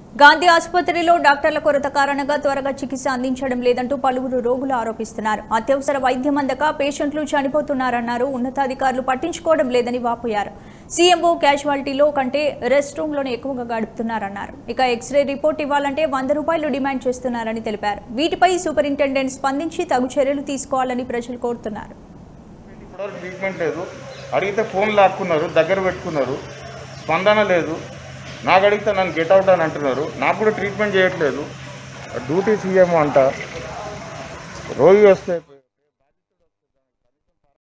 గాంధీ ఆసుపత్రిలో డాక్టర్ల కొరత కారణంగా త్వరగా చికిత్స అందించడం లేదంటూ పలువురు రోగులు ఆరోపిస్తున్నారు అత్యవసర వైద్యం అందక పేషెంట్లు చనిపోతున్నారన్నారు ఉన్నతాధికారులు పట్టించుకోవడం లేదని వాపోయారు సీఎంఓ క్యాజువాలిటీలో కంటే రెస్ట్ రూమ్లోనే ఎక్కువగా గడుపుతున్నారన్నారు ఇక ఎక్స్రే రిపోర్ట్ ఇవ్వాలంటే వంద రూపాయలు డిమాండ్ చేస్తున్నారని తెలిపారు వీటిపై సూపరింటెండెంట్ స్పందించి తగు చర్యలు తీసుకోవాలని ప్రజలు కోరుతున్నారు ఇప్పటివరకు ట్రీట్మెంట్ లేదు అడిగితే ఫోన్ లాక్కున్నారు దగ్గర పెట్టుకున్నారు స్పందన లేదు నాకు అడిగితే నన్ను గెట్ అవుట్ అని అంటున్నారు నాకు కూడా ట్రీట్మెంట్ చేయట్లేదు డ్యూటీ సీఎం అంట రోగి వస్తే